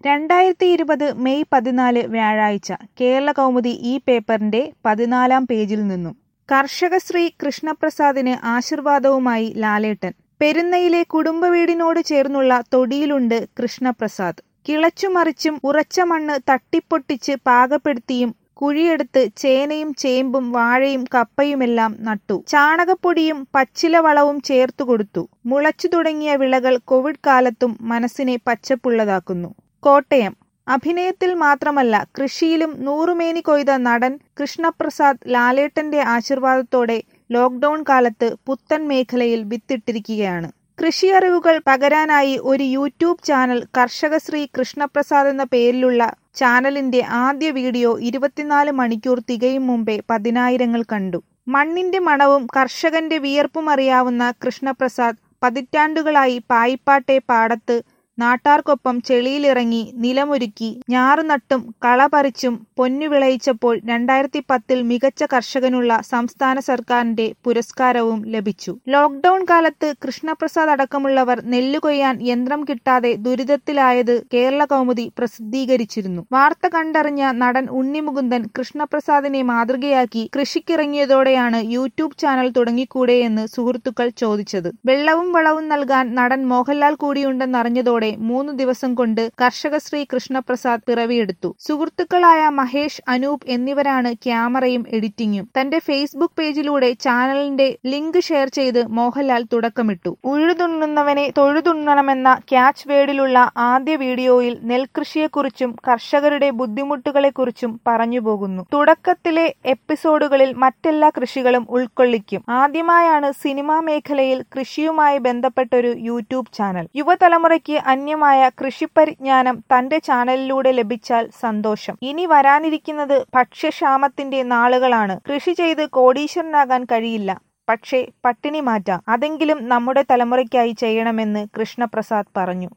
രണ്ടായിരത്തി ഇരുപത് മെയ് പതിനാല് വ്യാഴാഴ്ച കേരളകൗമുദി ഈ പേപ്പറിന്റെ പതിനാലാം പേജിൽ നിന്നും കർഷകശ്രീ കൃഷ്ണപ്രസാദിന് ആശീർവാദവുമായി ലാലേട്ടൻ പെരുന്നയിലെ കുടുംബവീടിനോട് ചേർന്നുള്ള തൊടിയിലുണ്ട് കൃഷ്ണപ്രസാദ് കിളച്ചുമറിച്ചും ഉറച്ച മണ്ണ് തട്ടിപ്പൊട്ടിച്ച് പാകപ്പെടുത്തിയും കുഴിയെടുത്ത് ചേനയും ചേമ്പും വാഴയും കപ്പയുമെല്ലാം നട്ടു ചാണകപ്പൊടിയും പച്ചില വളവും ചേർത്തുകൊടുത്തു മുളച്ചു തുടങ്ങിയ വിളകൾ കോവിഡ് കാലത്തും മനസ്സിനെ പച്ചപ്പുള്ളതാക്കുന്നു കോട്ടയം അഭിനയത്തിൽ മാത്രമല്ല കൃഷിയിലും നൂറുമേനി കൊയ്ത നടൻ കൃഷ്ണപ്രസാദ് ലാലേട്ടന്റെ ആശീർവാദത്തോടെ ലോക്ഡൌൺ കാലത്ത് പുത്തൻ മേഖലയിൽ വിത്തിട്ടിരിക്കുകയാണ് കൃഷിയറിവുകൾ പകരാനായി ഒരു യൂട്യൂബ് ചാനൽ കർഷകശ്രീ കൃഷ്ണപ്രസാദ് എന്ന പേരിലുള്ള ചാനലിന്റെ ആദ്യ വീഡിയോ ഇരുപത്തിനാല് മണിക്കൂർ തികയും മുമ്പേ പതിനായിരങ്ങൾ കണ്ടു മണ്ണിന്റെ മണവും കർഷകന്റെ വിയർപ്പും അറിയാവുന്ന കൃഷ്ണപ്രസാദ് പതിറ്റാണ്ടുകളായി പായിപ്പാട്ടെ പാടത്ത് നാട്ടാർക്കൊപ്പം ചെളിയിലിറങ്ങി നിലമൊരുക്കി ഞാറുനട്ടും കള പറിച്ചും പൊന്നു വിളയിച്ചപ്പോൾ രണ്ടായിരത്തി പത്തിൽ മികച്ച കർഷകനുള്ള സംസ്ഥാന സർക്കാരിന്റെ പുരസ്കാരവും ലഭിച്ചു ലോക്ഡൌൺ കാലത്ത് കൃഷ്ണപ്രസാദ് അടക്കമുള്ളവർ നെല്ല് കൊയ്യാൻ യന്ത്രം കിട്ടാതെ ദുരിതത്തിലായത് കേരള കൗമുദി പ്രസിദ്ധീകരിച്ചിരുന്നു വാർത്ത കണ്ടറിഞ്ഞ നടൻ ഉണ്ണിമുകുന്ദൻ കൃഷ്ണപ്രസാദിനെ മാതൃകയാക്കി കൃഷിക്കിറങ്ങിയതോടെയാണ് യൂട്യൂബ് ചാനൽ തുടങ്ങിക്കൂടെയെന്ന് സുഹൃത്തുക്കൾ ചോദിച്ചത് വെള്ളവും വളവും നൽകാൻ നടൻ മോഹൻലാൽ കൂടിയുണ്ടെന്നറിഞ്ഞതോടെ മൂന്ന് ദിവസം കൊണ്ട് കർഷകശ്രീ കൃഷ്ണപ്രസാദ് പിറവിയെടുത്തു സുഹൃത്തുക്കളായ മഹേഷ് അനൂപ് എന്നിവരാണ് ക്യാമറയും എഡിറ്റിംഗും തന്റെ ഫേസ്ബുക്ക് പേജിലൂടെ ചാനലിന്റെ ലിങ്ക് ഷെയർ ചെയ്ത് മോഹൻലാൽ തുടക്കമിട്ടു ഉഴുതുണ്ണുന്നവനെ തൊഴുതുണ്ണണമെന്ന ക്യാച്ച് വേർഡിലുള്ള ആദ്യ വീഡിയോയിൽ നെൽകൃഷിയെക്കുറിച്ചും കർഷകരുടെ ബുദ്ധിമുട്ടുകളെക്കുറിച്ചും പറഞ്ഞുപോകുന്നു തുടക്കത്തിലെ എപ്പിസോഡുകളിൽ മറ്റെല്ലാ കൃഷികളും ഉൾക്കൊള്ളിക്കും ആദ്യമായാണ് സിനിമാ മേഖലയിൽ കൃഷിയുമായി ബന്ധപ്പെട്ടൊരു യൂട്യൂബ് ചാനൽ യുവതലമുറയ്ക്ക് അന്യമായ കൃഷിപരിജ്ഞാനം തന്റെ ചാനലിലൂടെ ലഭിച്ചാൽ സന്തോഷം ഇനി വരാനിരിക്കുന്നത് ഭക്ഷ്യക്ഷാമത്തിന്റെ നാളുകളാണ് കൃഷി ചെയ്ത് കോടീശ്വരനാകാൻ കഴിയില്ല പക്ഷേ പട്ടിണി മാറ്റാം അതെങ്കിലും നമ്മുടെ തലമുറയ്ക്കായി ചെയ്യണമെന്ന് കൃഷ്ണപ്രസാദ് പറഞ്ഞു